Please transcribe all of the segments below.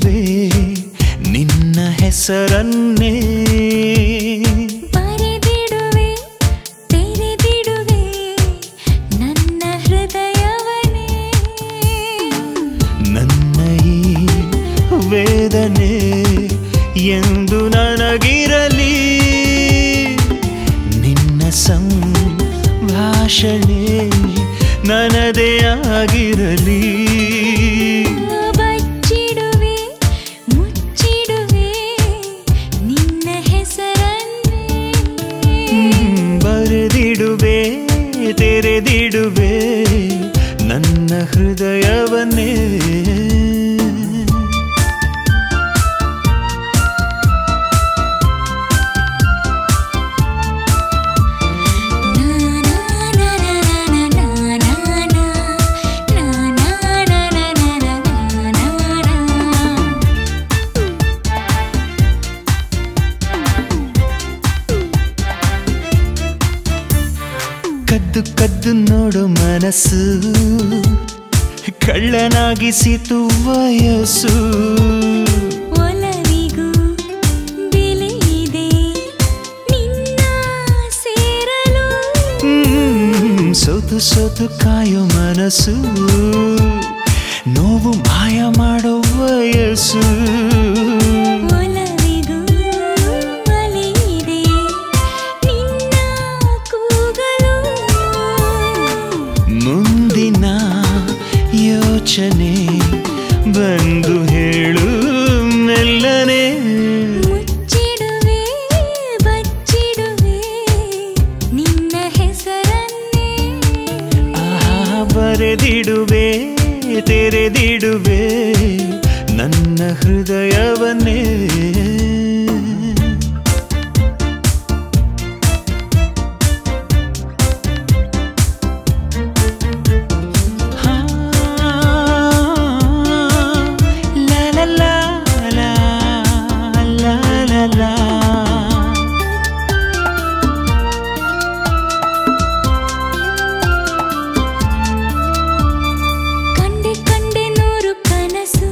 ಬರೆದಿಡುವೆ ನಿನ್ನ ಹೆಸರನ್ನೇ ಬರೆದಿಡುವೆ ತೆರೆದಿಡುವೆ ನನ್ನ ಹೃದಯವನೇ ನನ್ನ ಈ ವೇದನೆ ಎಂದು ನನಗಿರಲಿ ನಿನ್ನ ಸಂಭಾಷಣೆ ನನ್ನದೇ ಆಗಿರಲಿ ಬಚ್ಚಿಡುವೆ ಮುಚ್ಚಿಡುವೆ ನಿನ್ನ ಹೆಸರನ್ನೇ ಬರೆದಿಡುವೆ ತೆರೆದಿಡುವೆ ನನ್ನ ಹೃದಯವನ್ನೇ ಕದ್ದು ಕದ್ದು ನೋಡು ಮನಸ್ಸು ಕಳ್ಳನಾಗಿಸಿತು ವಯಸ್ಸು ಒಲವಿಗೂ ಬೆಲೆ ಇದೆ ನಿನ್ನ ಸೇರಲು ಹ್ಮ್, ಸೋತು ಸೋತು ಕಾಯೋ ಮನಸ್ಸು ನೋವು ಮಾಯ ಮಾಡೋ ವಯಸ್ಸು ಒಲವಿಗೂ ಬಲೆ ಇದೆ ನಿನ್ನ ಕೂಗಲು ಮುಂದಿನ ಯೋಚನೆ ಬಂದು ಹೇಳು ಮೆಲ್ಲನೆ ಮುಚ್ಚಿಡುವೆ ಬಚ್ಚಿಡುವೆ ನಿನ್ನ ಹೆಸರನ್ನೇ ಆಹಾ ಬರೆದಿಡುವೆ ತೆರೆದಿಡುವೆ ನನ್ನ ಹೃದಯವನ್ನೇ ಹಾ, ಲಾ ಲಾ ಲಾ ಲಾ, ಲಾ ಲಾ ಲಾ. ಕಂಡೆ ಕಂಡೆ ನೂರು ಕನಸು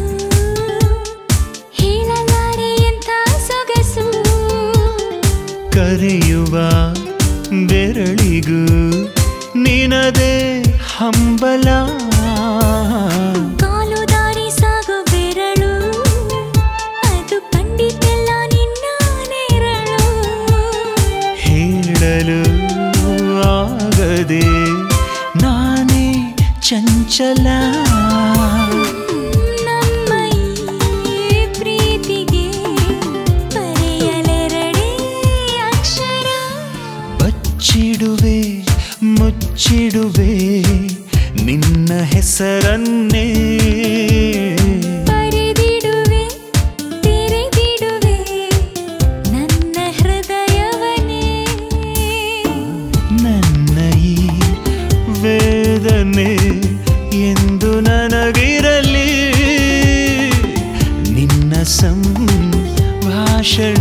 ಹೇಳಲಾರೆ ಎಂಥ ಸೊಗಸು ಕರೆಯುವ ಬೆರಳಿಗೂ ನಿನದೇ ಹಂಬಲ ಕಾಲು ದಾರಿ ಸಾಗೋ ಬೆರಳು ಅದು ಕಂಡಿದ್ದೆಲ್ಲ ನಿನ್ನ ನೆರಳು ಹೇಳಲು ಆಗದೆ ನಾನೇ ಚಂಚಲ ನಮ್ಮ ಈ ಪ್ರೀತಿಗೆ ಬರೆಯಲೆರಡೇ ಅಕ್ಷರ ಬಚ್ಚಿಡುವೆ ಮುಚ್ಚಿಡುವೆ ನಿನ್ನ ಹೆಸರನ್ನೇ ಬರೆದಿಡುವೆ ತೆರೆದಿಡುವೆ ನನ್ನ ಹೃದಯವನೇ ನನ್ನ ಈ ವೇದನೆ ಎಂದು ನನಗಿರಲಿ ನಿನ್ನ ಸಂಭಾಷಣೆ